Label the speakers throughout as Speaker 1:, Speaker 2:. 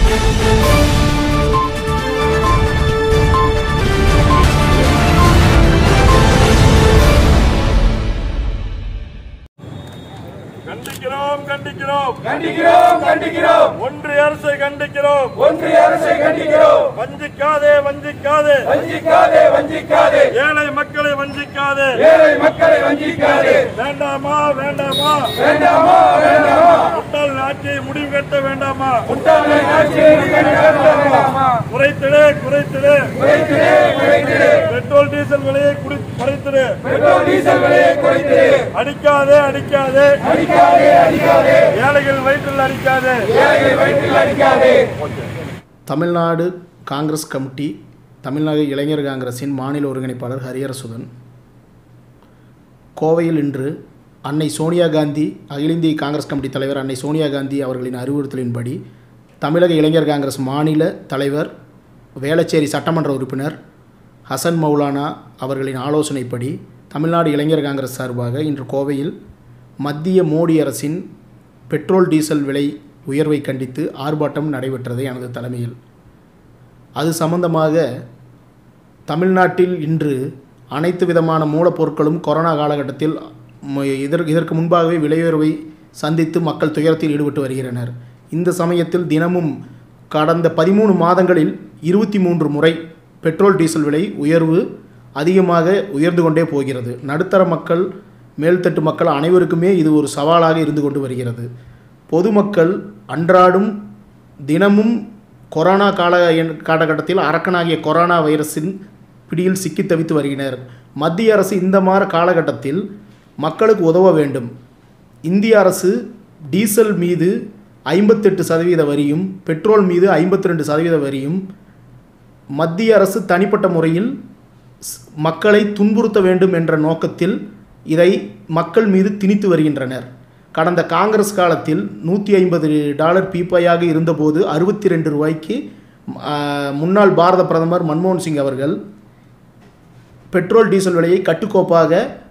Speaker 1: கண்டிக்கிறோம் கண்டிக்கிறோம்
Speaker 2: கண்டிக்கிறோம் கண்டிக்கிறோம்
Speaker 1: ஒன்றிய அரசை கண்டிக்கிறோம்
Speaker 2: ஒன்றிய அரசை கண்டிக்கிறோம்
Speaker 1: வஞ்சிக்காதே வஞ்சிக்காதே
Speaker 2: வஞ்சிக்காதே வஞ்சிக்காதே
Speaker 1: ஏழை மக்களை வஞ்சிக்காதே
Speaker 2: ஏழை மக்களை வஞ்சிக்காதே
Speaker 1: வேண்டாமா வேண்டாமா
Speaker 2: வேண்டாமா வேண்டாமா
Speaker 1: முட்டாள் ஆட்சியை முடிவு கட்ட வேண்டாமா
Speaker 2: முட்டாளை ஆட்சியை வேண்டாமா
Speaker 1: குறைத்திடு குறைத்திடு
Speaker 2: குறைத்திடு குறைத்திடு
Speaker 1: பெட்ரோல் டீசல் விலையை குடி- குறைத்திடு
Speaker 2: பெட்ரோல் டீசல் விலையை குறைத்திடு
Speaker 1: அடிக்காதே அடிக்காதே
Speaker 2: அடிக்காதே அடிக்காதே
Speaker 1: ஏழைகள் வயிற்றில் அடிக்காதே
Speaker 2: ஏழைகள் வயிற்றில் அடிக்காதே
Speaker 3: தமிழ்நாடு காங்கிரஸ் கமிட்டி தமிழ்நாடு இளைஞர் காங்கிரசின் மாநில ஒருங்கிணைப்பாளர் ஹரியரசுதன் கோவையில் இன்று அன்னை சோனியா காந்தி அகில இந்திய காங்கிரஸ் கமிட்டி தலைவர் அன்னை சோனியா காந்தி அவர்களின் அறிவுறுத்தலின்படி தமிழக இளைஞர் காங்கிரஸ் மாநில தலைவர் வேளச்சேரி சட்டமன்ற உறுப்பினர் ஹசன் மௌலானா அவர்களின் ஆலோசனைப்படி தமிழ்நாடு இளைஞர் காங்கிரஸ் சார்பாக இன்று கோவையில் மத்திய மோடி அரசின் பெட்ரோல் டீசல் விலை உயர்வை கண்டித்து ஆர்ப்பாட்டம் நடைபெற்றது எனது தலைமையில் அது சம்பந்தமாக தமிழ்நாட்டில் இன்று அனைத்து விதமான மூலப்பொருட்களும் கொரோனா காலகட்டத்தில் ம- இதற்கு இதற்கு முன்பாகவே விலையுயர்வை சந்தித்து மக்கள் துயரத்தில் ஈடுபட்டு வருகின்றனர் இந்த சமயத்தில் தினமும் கடந்த பதிமூணு மாதங்களில் இருபத்தி மூன்று முறை பெட்ரோல் டீசல் விலை உயர்வு அதிகமாக உயர்ந்து கொண்டே போகிறது நடுத்தர மக்கள் மேல்தட்டு மக்கள் அனைவருக்குமே இது ஒரு சவாலாக இருந்து கொண்டு வருகிறது பொதுமக்கள் அன்றாடும் தினமும் கொரோனா கால காலகட்டத்தில் அரக்கனாகிய கொரோனா வைரஸின் பிடியில் சிக்கி தவித்து வருகினர் மத்திய அரசு இந்த மாத காலகட்டத்தில் மக்களுக்கு உதவ வேண்டும் இந்திய அரசு டீசல் மீது ஐம்பத்தெட்டு சதவீத வரியும் பெட்ரோல் மீது ஐம்பத்தி ரெண்டு சதவீத வரியும் மத்திய அரசு தனிப்பட்ட முறையில் ஸ்- மக்களை துன்புறுத்த வேண்டும் என்ற நோக்கத்தில் இதை மக்கள் மீது திணித்து வருகின்றனர் கடந்த காங்கிரஸ் காலத்தில் நூற்றி ஐம்பது டாலர் பீப்பாயாக இருந்தபோது அறுபத்தி ரெண்டு ரூபாய்க்கு ஆ, முன்னாள் பாரத பிரதமர் மன்மோகன் சிங் அவர்கள் பெட்ரோல் டீசல் விலையை கட்டுக்கோப்பாக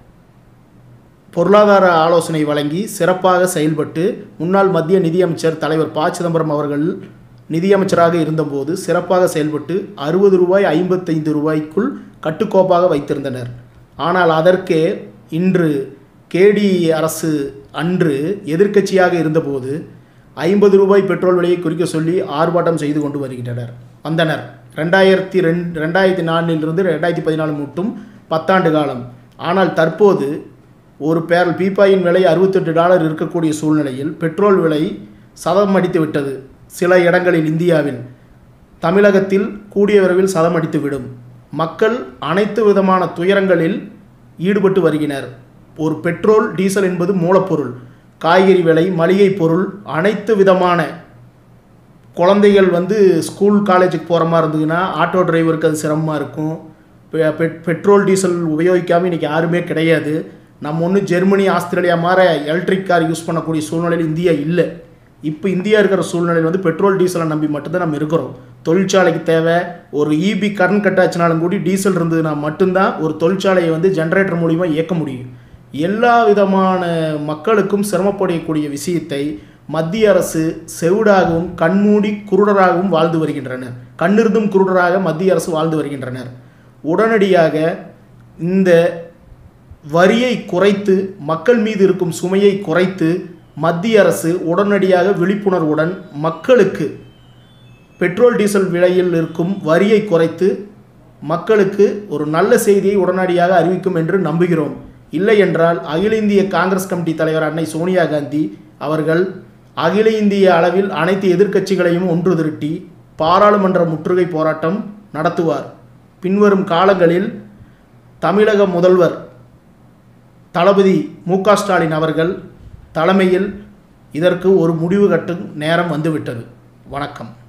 Speaker 3: பொருளாதார ஆலோசனை வழங்கி சிறப்பாக செயல்பட்டு முன்னாள் மத்திய நிதியமைச்சர் தலைவர் ப சிதம்பரம் அவர்கள் நிதியமைச்சராக இருந்தபோது சிறப்பாக செயல்பட்டு அறுபது ரூபாய் ஐம்பத்தைந்து ரூபாய்க்குள் கட்டுக்கோப்பாக வைத்திருந்தனர் ஆனால் அதற்கே இன்று கேடி அரசு அன்று எதிர்க்கட்சியாக இருந்தபோது ஐம்பது ரூபாய் பெட்ரோல் விலையை குறிக்க சொல்லி ஆர்ப்பாட்டம் செய்து கொண்டு வருகின்றனர் வந்தனர் ரெண்டாயிரத்தி ரெண்டு ரெண்டாயிரத்தி நாலிலிருந்து ரெண்டாயிரத்தி பதினாலு மட்டும் பத்தாண்டு காலம் ஆனால் தற்போது ஒரு பேரல் பீப்பாயின் விலை அறுபத்தெட்டு டாலர் இருக்கக்கூடிய சூழ்நிலையில் பெட்ரோல் விலை சதம் அடித்து விட்டது சில இடங்களில் இந்தியாவில் தமிழகத்தில் கூடிய விரைவில் சதம் அடித்து விடும் மக்கள் அனைத்து விதமான துயரங்களில் ஈடுபட்டு வருகினர் ஒரு பெட்ரோல் டீசல் என்பது மூலப்பொருள் காய்கறி விலை மளிகை பொருள் அனைத்து விதமான குழந்தைகள் வந்து ஸ்கூல் காலேஜுக்கு போகிற மாதிரி இருந்ததுன்னா ஆட்டோ டிரைவருக்கு அது சிரமமாக இருக்கும் பெ- பெட்- பெட்ரோல் டீசல் உபயோகிக்காமல் இன்றைக்கி யாருமே கிடையாது நம்ம ஒன்று ஜெர்மனி ஆஸ்திரேலியா மாதிரி எலக்ட்ரிக் கார் யூஸ் பண்ணக்கூடிய சூழ்நிலையில் இந்தியா இல்லை இப்போ இந்தியா இருக்கிற சூழ்நிலையில் வந்து பெட்ரோல் டீசலை நம்பி மட்டும்தான் நம்ம இருக்கிறோம் தொழிற்சாலைக்கு தேவை ஒரு இபி கரண்ட் கட் ஆச்சுனாலும் கூடி டீசல் இருந்ததுன்னா மட்டும்தான் ஒரு தொழிற்சாலையை வந்து ஜென்ரேட்டர் மூலிமா இயக்க முடியும் எல்லா விதமான மக்களுக்கும் சிரமப்படக்கூடிய விஷயத்தை மத்திய அரசு செவிடாகவும் கண்மூடி குருடராகவும் வாழ்ந்து வருகின்றனர் கண்ணிருந்தும் குருடராக மத்திய அரசு வாழ்ந்து வருகின்றனர் உடனடியாக இந்த வரியை குறைத்து மக்கள் மீது இருக்கும் சுமையை குறைத்து மத்திய அரசு உடனடியாக விழிப்புணர்வுடன் மக்களுக்கு பெட்ரோல் டீசல் விலையில் இருக்கும் வரியை குறைத்து மக்களுக்கு ஒரு நல்ல செய்தியை உடனடியாக அறிவிக்கும் என்று நம்புகிறோம் இல்லை என்றால் அகில இந்திய காங்கிரஸ் கமிட்டி தலைவர் அன்னை சோனியா காந்தி அவர்கள் அகில இந்திய அளவில் அனைத்து எதிர்க்கட்சிகளையும் ஒன்று திரட்டி பாராளுமன்ற முற்றுகை போராட்டம் நடத்துவார் பின்வரும் காலங்களில் தமிழக முதல்வர் தளபதி மு க ஸ்டாலின் அவர்கள் தலைமையில் இதற்கு ஒரு முடிவு கட்டும் நேரம் வந்துவிட்டது வணக்கம்